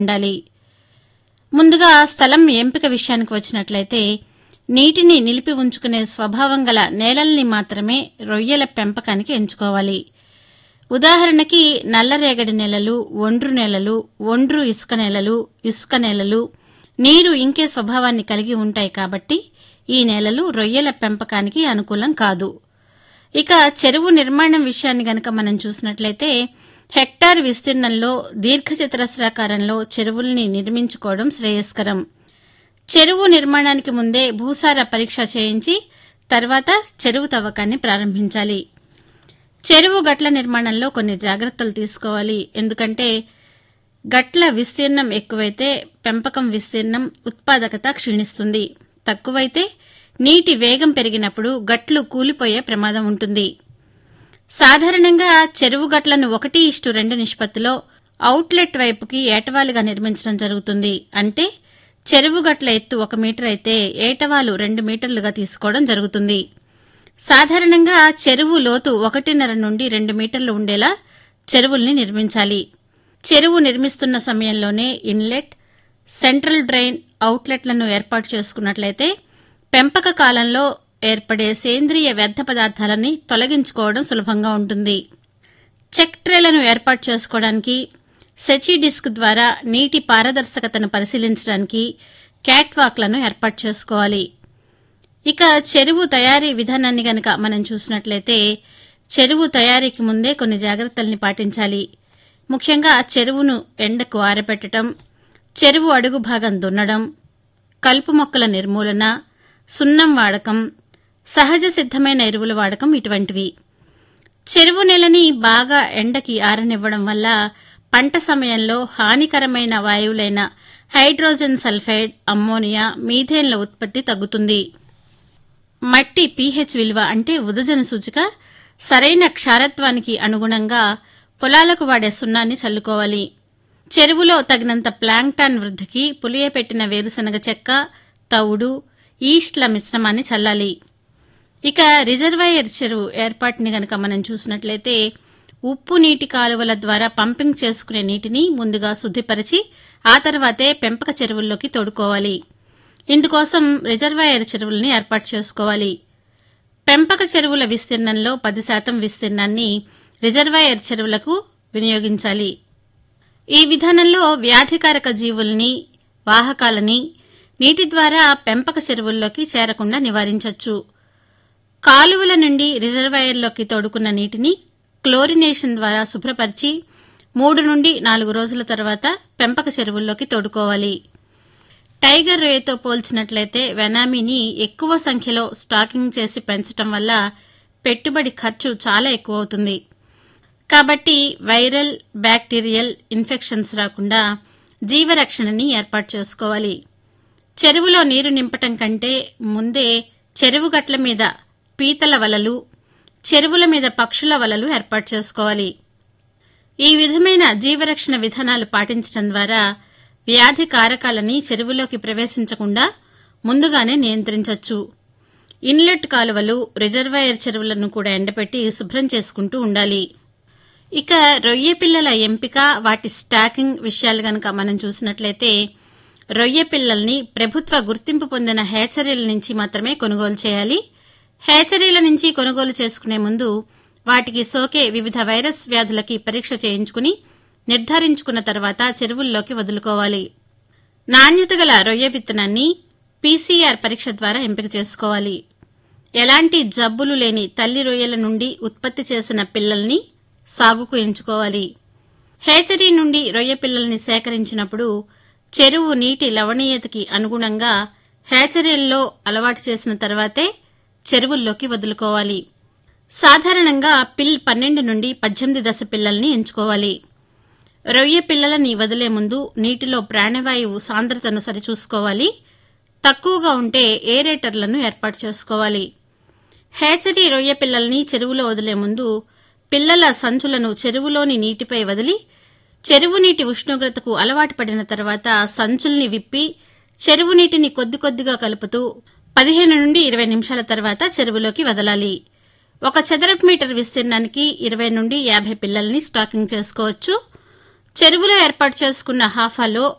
ఉండాలి ముందుగా స్థలం ఎంపిక విషయానికి వచ్చినట్లయితే నీటిని నిలిపి ఉంచుకునే స్వభావం గల నేలల్ని మాత్రమే రొయ్యల పెంపకానికి ఎంచుకోవాలి ఉదాహరణకి నల్లరేగడి నేలలు ఒండ్రు నేలలు ఒండ్రు ఇసుక నేలలు ఇసుక నేలలు నీరు ఇంకే స్వభావాన్ని కలిగి ఉంటాయి కాబట్టి ఈ నేలలు రొయ్యల పెంపకానికి అనుకూలం కాదు ఇక చెరువు నిర్మాణం విషయాన్ని గనక మనం చూసినట్లయితే హెక్టార్ విస్తీర్ణంలో దీర్ఘచతురస్రాకారంలో చెరువుల్ని నిర్మించుకోవడం శ్రేయస్కరం చెరువు నిర్మాణానికి ముందే భూసార పరీక్ష చేయించి తర్వాత చెరువు తవ్వకాన్ని ప్రారంభించాలి చెరువు గట్ల నిర్మాణంలో కొన్ని జాగ్రత్తలు తీసుకోవాలి ఎందుకంటే గట్ల విస్తీర్ణం ఎక్కువైతే పెంపకం విస్తీర్ణం ఉత్పాదకత క్షీణిస్తుంది తక్కువైతే నీటి వేగం పెరిగినప్పుడు గట్లు కూలిపోయే ప్రమాదం ఉంటుంది సాధారణంగా చెరువు గట్లను ఒకటి ఇష్టు రెండు నిష్పత్తిలో అవుట్లెట్ వైపుకి ఏటవాలుగా నిర్మించడం జరుగుతుంది అంటే చెరువు గట్ల ఎత్తు ఒక మీటర్ అయితే ఏటవాలు రెండు మీటర్లుగా తీసుకోవడం జరుగుతుంది సాధారణంగా చెరువు లోతు ఒకటిన్నర నుండి రెండు మీటర్లు ఉండేలా చెరువుల్ని నిర్మించాలి చెరువు నిర్మిస్తున్న సమయంలోనే ఇన్లెట్ సెంట్రల్ డ్రైన్ అవుట్లెట్లను ఏర్పాటు చేసుకున్నట్లయితే పెంపక కాలంలో ఏర్పడే సేంద్రియ వ్యర్థ పదార్థాలని తొలగించుకోవడం సులభంగా ఉంటుంది చెక్ ట్రేలను ఏర్పాటు చేసుకోవడానికి సెచి డిస్క్ ద్వారా నీటి పారదర్శకతను పరిశీలించడానికి క్యాట్ వాక్లను ఏర్పాటు చేసుకోవాలి ఇక చెరువు తయారీ విధానాన్ని గనక మనం చూసినట్లయితే చెరువు తయారీకి ముందే కొన్ని జాగ్రత్తల్ని పాటించాలి ముఖ్యంగా చెరువును ఎండకు ఆరబెట్టడం చెరువు అడుగు భాగం దున్నడం కలుపు మొక్కల నిర్మూలన సున్నం వాడకం సహజ సిద్ధమైన ఎరువుల వాడకం ఇటువంటివి చెరువు నెలని బాగా ఎండకి ఆరనివ్వడం వల్ల పంట సమయంలో హానికరమైన వాయువులైన హైడ్రోజన్ సల్ఫైడ్ అమ్మోనియా మీథేన్ల ఉత్పత్తి తగ్గుతుంది మట్టి పీహెచ్ విలువ అంటే ఉదజన సూచిక సరైన క్షారత్వానికి అనుగుణంగా పొలాలకు వాడే సున్నాన్ని చల్లుకోవాలి చెరువులో తగినంత ప్లాంక్టాన్ వృద్ధికి పులియపెట్టిన వేరుశనగ చెక్క తవుడు ఈస్ట్ల మిశ్రమాన్ని చల్లాలి ఇక రిజర్వాయర్ చెరువు ఏర్పాటుని గనక మనం చూసినట్లయితే ఉప్పు నీటి కాలువల ద్వారా పంపింగ్ చేసుకునే నీటిని ముందుగా శుద్దిపరిచి ఆ తర్వాతే పెంపక చెరువుల్లోకి తోడుకోవాలి ఇందుకోసం రిజర్వాయర్ చెరువుల్ని ఏర్పాటు చేసుకోవాలి పెంపక చెరువుల విస్తీర్ణంలో పది శాతం విస్తీర్ణాన్ని రిజర్వాయర్ చెరువులకు వినియోగించాలి ఈ విధానంలో వ్యాధికారక జీవుల్ని వాహకాలని నీటి ద్వారా పెంపక చెరువుల్లోకి చేరకుండా నివారించవచ్చు కాలువల నుండి రిజర్వాయర్లోకి తోడుకున్న నీటిని క్లోరినేషన్ ద్వారా శుభ్రపరిచి మూడు నుండి నాలుగు రోజుల తర్వాత పెంపక చెరువుల్లోకి తోడుకోవాలి టైగర్ రేతో పోల్చినట్లయితే వెనామీని ఎక్కువ సంఖ్యలో స్టాకింగ్ చేసి పెంచటం వల్ల పెట్టుబడి ఖర్చు చాలా ఎక్కువ అవుతుంది కాబట్టి వైరల్ బ్యాక్టీరియల్ ఇన్ఫెక్షన్స్ రాకుండా జీవరక్షణని ఏర్పాటు చేసుకోవాలి చెరువులో నీరు నింపటం కంటే ముందే చెరువు గట్ల మీద పీతల వలలు చెరువుల మీద పక్షుల వలలు ఏర్పాటు చేసుకోవాలి ఈ విధమైన జీవరక్షణ విధానాలు పాటించడం ద్వారా వ్యాధి కారకాలని చెరువులోకి ప్రవేశించకుండా ముందుగానే నియంత్రించవచ్చు ఇన్లెట్ కాలువలు రిజర్వాయర్ చెరువులను కూడా ఎండపెట్టి శుభ్రం చేసుకుంటూ ఉండాలి ఇక రొయ్య పిల్లల ఎంపిక వాటి స్టాకింగ్ విషయాలు గనక మనం చూసినట్లయితే రొయ్య పిల్లల్ని ప్రభుత్వ గుర్తింపు పొందిన హేచరీల నుంచి మాత్రమే కొనుగోలు చేయాలి హేచరీల నుంచి కొనుగోలు చేసుకునే ముందు వాటికి సోకే వివిధ వైరస్ వ్యాధులకి పరీక్ష చేయించుకుని నిర్ధారించుకున్న తర్వాత చెరువుల్లోకి వదులుకోవాలి నాణ్యత గల రొయ్య విత్తనాన్ని పీసీఆర్ పరీక్ష ద్వారా ఎంపిక చేసుకోవాలి ఎలాంటి జబ్బులు లేని తల్లి రొయ్యల నుండి ఉత్పత్తి చేసిన పిల్లల్ని సాగుకు ఎంచుకోవాలి హేచరీ నుండి రొయ్య పిల్లల్ని సేకరించినప్పుడు చెరువు నీటి లవణీయతకి అనుగుణంగా హ్యాచరీల్లో అలవాటు చేసిన తర్వాతే చెరువుల్లోకి వదులుకోవాలి సాధారణంగా పిల్ పన్నెండు నుండి పద్దెనిమిది దశ పిల్లల్ని ఎంచుకోవాలి రొయ్య పిల్లలని వదిలే ముందు నీటిలో ప్రాణవాయువు సాంద్రతను సరిచూసుకోవాలి తక్కువగా ఉంటే ఏరేటర్లను ఏర్పాటు చేసుకోవాలి హ్యాచరీ రొయ్య పిల్లల్ని చెరువులో వదిలే ముందు పిల్లల సంచులను చెరువులోని నీటిపై వదిలి చెరువు నీటి ఉష్ణోగ్రతకు అలవాటు పడిన తర్వాత సంచుల్ని విప్పి చెరువు నీటిని కొద్ది కొద్దిగా కలుపుతూ పదిహేను నుండి ఇరవై నిమిషాల తర్వాత చెరువులోకి వదలాలి ఒక చదరపు మీటర్ విస్తీర్ణానికి ఇరవై నుండి యాభై పిల్లల్ని స్టాకింగ్ చేసుకోవచ్చు చెరువులో ఏర్పాటు చేసుకున్న హాఫాలో